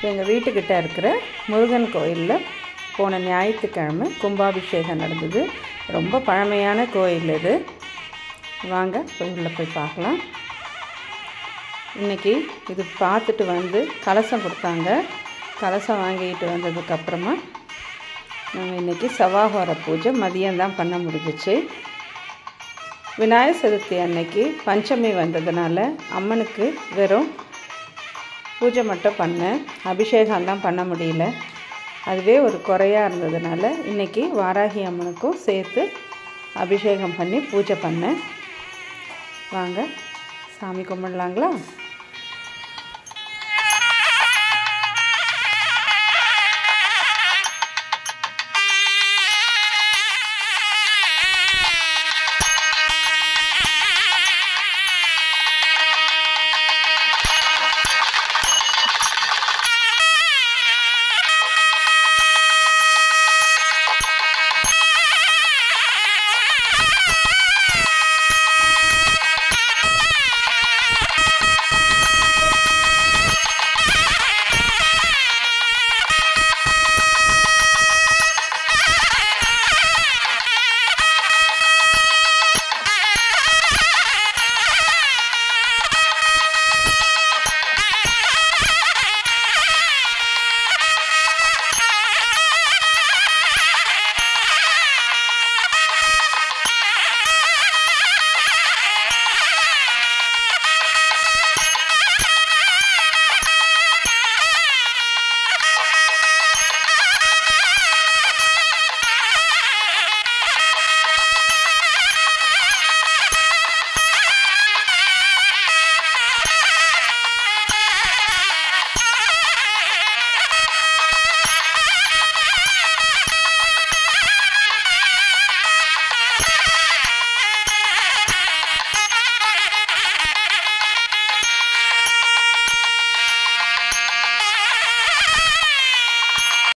எங்கள் வீட்டுக்கிட்ட இருக்கிற முருகன் கோயிலில் போன ஞாயிற்றுக்கிழமை கும்பாபிஷேகம் நடந்தது ரொம்ப பழமையான கோயில் இது வாங்க போய் உள்ளே போய் பார்க்கலாம் இன்றைக்கி இது பார்த்துட்டு வந்து கலசம் கொடுத்தாங்க கலசம் வாங்கிட்டு வந்ததுக்கப்புறமா நாங்கள் இன்றைக்கி சவாஹோர பூஜை மதியம்தான் பண்ண முடிஞ்சிச்சு விநாயகர் சதுர்த்தி அன்னைக்கு பஞ்சமி வந்ததுனால அம்மனுக்கு வெறும் பூஜை மட்டும் பண்ணேன் அபிஷேகம்லாம் பண்ண முடியல அதுவே ஒரு குறையாக இருந்ததுனால இன்றைக்கி வாராகி அம்மனுக்கும் சேர்த்து அபிஷேகம் பண்ணி பூஜை பண்ணேன் வாங்க சாமி கும்பிடலாங்களா